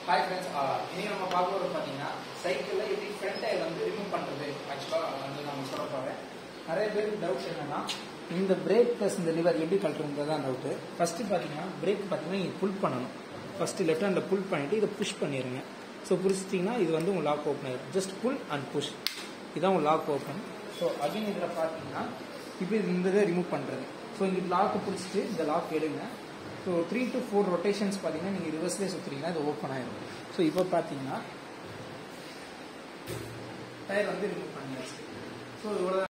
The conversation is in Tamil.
ஹாய் ஃப்ரெண்ட்ஸ் இனி நம்ம பார்க்க போகிறது பார்த்தீங்கன்னா சைக்கிளில் எப்படி ஃப்ரண்ட் டயர் வந்து ரிமூவ் பண்ணுறது ஆக்சுவலாக வந்து நான் சொல்ல போகிறேன் நிறைய பேருக்கு டவுட்ஸ் என்னன்னா இந்த பிரேக் ப்ளஸ் இந்த லிவர் எப்படி கழட்டுறது தான் டவுட்டு ஃபஸ்ட்டு பார்த்தீங்கன்னா பிரேக் பார்த்தீங்கன்னா நீங்கள் புல் பண்ணணும் ஃபஸ்ட்டு லெஃப்ட் ஹேண்டில் புல் பண்ணிவிட்டு இதை புஷ் பண்ணிடுங்க ஸோ புடிச்சிட்டிங்கன்னா இது வந்து உங்கள் லாக் ஓப்பன் ஆயிடும் ஜஸ்ட் புல் அண்ட் புஷ் இதான் உங்கள் லாக் ஓப்பன் ஸோ அகைன் இதில் பார்த்தீங்கன்னா இப்போ இந்த இதை ரிமூவ் பண்ணுறது ஸோ இங்கே லாக்கு பிடிச்சிட்டு இந்த லாக் எடுங்க so three to four rotations பார்த்தீங்கன்னா நீங்கள் ரிவர்ஸ்லேயே சுற்றுறீங்கன்னா இது ஓப்பன் ஆயிடும் ஸோ இப்போ பார்த்தீங்கன்னா டயர் வந்து ரிமூவ் பண்ணியாச்சு ஸோ இவ்வளோ